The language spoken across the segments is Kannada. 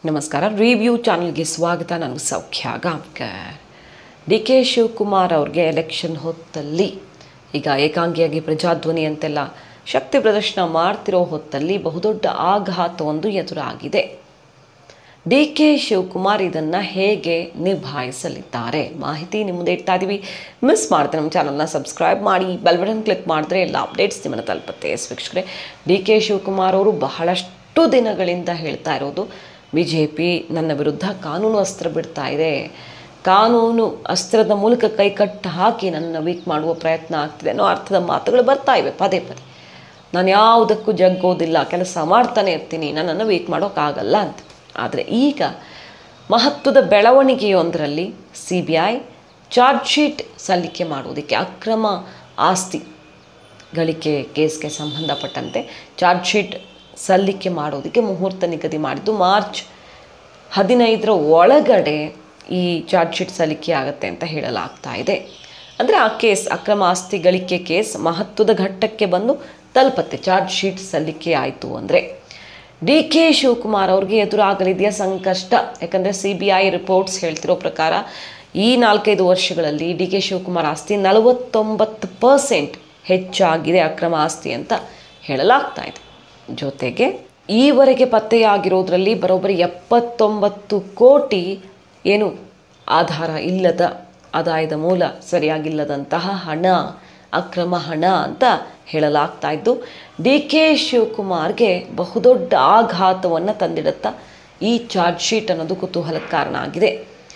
ನಮಸ್ಕಾರ ರಿವ್ಯೂ ಚಾನಲ್ಗೆ ಸ್ವಾಗತ ನಾನು ಸೌಖ್ಯ ಗಾಂವ್ಕರ್ ಡಿ ಕೆ ಶಿವಕುಮಾರ್ ಅವ್ರಿಗೆ ಎಲೆಕ್ಷನ್ ಹೊತ್ತಲ್ಲಿ ಈಗ ಏಕಾಂಗಿಯಾಗಿ ಪ್ರಜಾಧ್ವನಿ ಅಂತೆಲ್ಲ ಶಕ್ತಿ ಪ್ರದರ್ಶನ ಮಾಡ್ತಿರೋ ಹೊತ್ತಲ್ಲಿ ಬಹುದೊಡ್ಡ ಆಘಾತವೊಂದು ಎದುರಾಗಿದೆ ಡಿ ಕೆ ಶಿವಕುಮಾರ್ ಇದನ್ನು ಹೇಗೆ ನಿಭಾಯಿಸಲಿದ್ದಾರೆ ಮಾಹಿತಿ ನಿಮ್ಮ ಮುಂದೆ ಇಡ್ತಾ ಇದ್ದೀವಿ ಮಿಸ್ ಮಾಡ್ತಾರೆ ನಮ್ಮ ಚಾನಲ್ನ ಸಬ್ಸ್ಕ್ರೈಬ್ ಮಾಡಿ ಬೆಲ್ ಬಟನ್ ಕ್ಲಿಕ್ ಮಾಡಿದ್ರೆ ಎಲ್ಲ ಅಪ್ಡೇಟ್ಸ್ ನಿಮ್ಮನ್ನು ತಲುಪುತ್ತೆ ಎಸ್ ವೀಕ್ಷಕರೇ ಡಿ ಕೆ ಶಿವಕುಮಾರ್ ಅವರು ಬಹಳಷ್ಟು ದಿನಗಳಿಂದ ಹೇಳ್ತಾ ಇರೋದು ಬಿ ಜೆ ಪಿ ನನ್ನ ವಿರುದ್ಧ ಕಾನೂನು ಅಸ್ತ್ರ ಬಿಡ್ತಾ ಇದೆ ಕಾನೂನು ಅಸ್ತ್ರದ ಮೂಲಕ ಕೈಕಟ್ಟು ಹಾಕಿ ನನ್ನನ್ನು ವೀಕ್ ಮಾಡುವ ಪ್ರಯತ್ನ ಆಗ್ತಿದೆ ಅನ್ನೋ ಅರ್ಥದ ಮಾತುಗಳು ಬರ್ತಾ ಇವೆ ಪದೇ ಪದೇ ನಾನು ಯಾವುದಕ್ಕೂ ಜಗ್ಗೋದಿಲ್ಲ ಕೆಲಸ ಮಾಡ್ತಾನೆ ಇರ್ತೀನಿ ನನ್ನನ್ನು ವೀಕ್ ಮಾಡೋಕ್ಕಾಗಲ್ಲ ಅಂತ ಆದರೆ ಈಗ ಮಹತ್ವದ ಬೆಳವಣಿಗೆಯೊಂದರಲ್ಲಿ C B I charge sheet ಸಲ್ಲಿಕೆ ಮಾಡುವುದಕ್ಕೆ ಅಕ್ರಮ ಆಸ್ತಿ ಗಳಿಕೆ ಕೇಸ್ಗೆ ಸಂಬಂಧಪಟ್ಟಂತೆ ಚಾರ್ಜ್ ಶೀಟ್ ಸಲ್ಲಿಕೆ ಮಾಡೋದಕ್ಕೆ ಮುಹೂರ್ತ ನಿಗದಿ ಮಾಡಿದ್ದು ಮಾರ್ಚ್ ಹದಿನೈದರ ಒಳಗಡೆ ಈ ಚಾರ್ಜ್ ಶೀಟ್ ಸಲ್ಲಿಕೆ ಆಗುತ್ತೆ ಅಂತ ಹೇಳಲಾಗ್ತಾ ಇದೆ ಅಂದರೆ ಆ ಕೇಸ್ ಅಕ್ರಮ ಆಸ್ತಿ ಗಳಿಕೆ ಕೇಸ್ ಮಹತ್ವದ ಘಟ್ಟಕ್ಕೆ ಬಂದು ತಲುಪತ್ತೆ ಚಾರ್ಜ್ ಶೀಟ್ ಸಲ್ಲಿಕೆ ಆಯಿತು ಅಂದರೆ ಡಿ ಕೆ ಶಿವಕುಮಾರ್ ಅವ್ರಿಗೆ ಎದುರಾಗಲಿದೆಯಾ ಸಂಕಷ್ಟ ಯಾಕಂದರೆ ಸಿ ಬಿ ಐ ರಿಪೋರ್ಟ್ಸ್ ಹೇಳ್ತಿರೋ ಪ್ರಕಾರ ಈ ನಾಲ್ಕೈದು ವರ್ಷಗಳಲ್ಲಿ ಡಿ ಕೆ ಶಿವಕುಮಾರ್ ಆಸ್ತಿ ನಲವತ್ತೊಂಬತ್ತು ಪರ್ಸೆಂಟ್ ಹೆಚ್ಚಾಗಿದೆ ಅಕ್ರಮ ಆಸ್ತಿ ಅಂತ ಹೇಳಲಾಗ್ತಾ ಇದೆ ಜೊತೆಗೆ ಈವರೆಗೆ ಪತ್ತೆಯಾಗಿರೋದ್ರಲ್ಲಿ ಬರೋಬ್ಬರಿ ಎಪ್ಪತ್ತೊಂಬತ್ತು ಕೋಟಿ ಏನು ಆಧಾರ ಇಲ್ಲದ ಆದಾಯದ ಮೂಲ ಸರಿಯಾಗಿಲ್ಲದಂತಹ ಹಣ ಅಕ್ರಮ ಹಣ ಅಂತ ಹೇಳಲಾಗ್ತಾ ಇದ್ದು ಡಿ ಕೆ ಶಿವಕುಮಾರ್ಗೆ ಬಹುದೊಡ್ಡ ಆಘಾತವನ್ನು ತಂದಿಡುತ್ತಾ ಈ ಚಾರ್ಜ್ ಶೀಟ್ ಅನ್ನೋದು ಕುತೂಹಲಕ್ಕೆ ಕಾರಣ ಆಗಿದೆ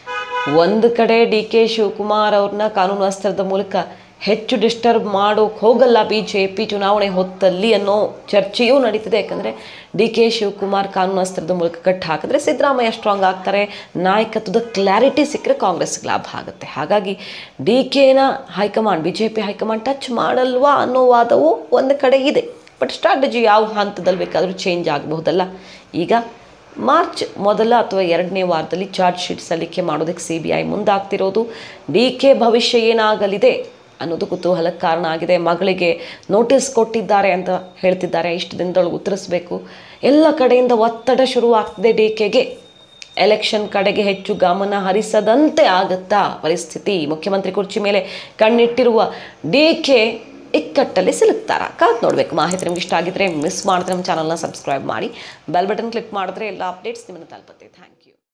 ಒಂದು ಕಡೆ ಡಿ ಕೆ ಶಿವಕುಮಾರ್ ಅವ್ರನ್ನ ಕಾನೂನು ಅಸ್ತ್ರದ ಮೂಲಕ ಹೆಚ್ಚು ಡಿಸ್ಟರ್ಬ್ ಮಾಡೋಕೆ ಹೋಗಲ್ಲ ಬಿ ಜೆ ಪಿ ಚುನಾವಣೆ ಹೊತ್ತಲ್ಲಿ ಅನ್ನೋ ಚರ್ಚೆಯೂ ನಡೀತಿದೆ ಯಾಕಂದರೆ ಡಿ ಕೆ ಶಿವಕುಮಾರ್ ಕಾನೂನು ಅಸ್ತ್ರದ ಮೂಲಕ ಕಟ್ಟು ಹಾಕಿದ್ರೆ ಸಿದ್ದರಾಮಯ್ಯ ಸ್ಟ್ರಾಂಗ್ ಆಗ್ತಾರೆ ನಾಯಕತ್ವದ ಕ್ಲಾರಿಟಿ ಸಿಕ್ಕರೆ ಕಾಂಗ್ರೆಸ್ಗೆ ಲಾಭ ಆಗುತ್ತೆ ಹಾಗಾಗಿ ಡಿ ಕೆನ high command B J P high command touch ಮಾಡಲ್ವಾ ಅನ್ನೋ ವಾದವು ಒಂದು ಕಡೆ ಇದೆ ಬಟ್ ಸ್ಟ್ರಾಟಜಿ ಯಾವ ಹಂತದಲ್ಲಿ ಬೇಕಾದರೂ ಚೇಂಜ್ ಆಗಬಹುದಲ್ಲ ಈಗ ಮಾರ್ಚ್ ಮೊದಲ ಅಥವಾ ಎರಡನೇ ವಾರದಲ್ಲಿ ಚಾರ್ಜ್ ಶೀಟ್ ಸಲ್ಲಿಕೆ ಮಾಡೋದಕ್ಕೆ ಸಿ ಬಿ ಐ ಮುಂದಾಗ್ತಿರೋದು ಡಿ ಕೆ ಭವಿಷ್ಯ ಏನಾಗಲಿದೆ ಅನ್ನೋದು ಕುತೂಹಲಕ್ಕೆ ಕಾರಣ ಆಗಿದೆ ಮಗಳಿಗೆ ನೋಟಿಸ್ ಕೊಟ್ಟಿದ್ದಾರೆ ಅಂತ ಹೇಳ್ತಿದ್ದಾರೆ ಇಷ್ಟು ದಿನದೊಳಗೆ ಉತ್ತರಿಸಬೇಕು ಎಲ್ಲ ಕಡೆಯಿಂದ ಒತ್ತಡ ಶುರುವಾಗ್ತಿದೆ ಡಿ ಕೆಗೆ ಎಲೆಕ್ಷನ್ ಕಡೆಗೆ ಹೆಚ್ಚು ಗಮನ ಹರಿಸದಂತೆ ಆಗುತ್ತಾ ಪರಿಸ್ಥಿತಿ ಮುಖ್ಯಮಂತ್ರಿ ಕುರ್ಚಿ ಮೇಲೆ ಕಣ್ಣಿಟ್ಟಿರುವ ಡಿ ಕೆ ಇಕ್ಕಟ್ಟಲ್ಲಿ ಸಿಲುಕ್ತಾರ ಕಾದ್ ನೋಡಬೇಕು ಮಾಹಿತಿ ನಿಮ್ಗೆ ಇಷ್ಟ ಆಗಿದ್ರೆ ಮಿಸ್ ಮಾಡಿದ್ರೆ ನಮ್ಮ ಚಾನಲ್ನ ಸಬ್ಸ್ಕ್ರೈಬ್ ಮಾಡಿ ಬೆಲ್ ಬಟನ್ ಕ್ಲಿಕ್ ಮಾಡಿದ್ರೆ ಎಲ್ಲ ಅಪ್ಡೇಟ್ಸ್ ನಿಮ್ಮನ್ನು ತಲುಪುತ್ತೆ ಥ್ಯಾಂಕ್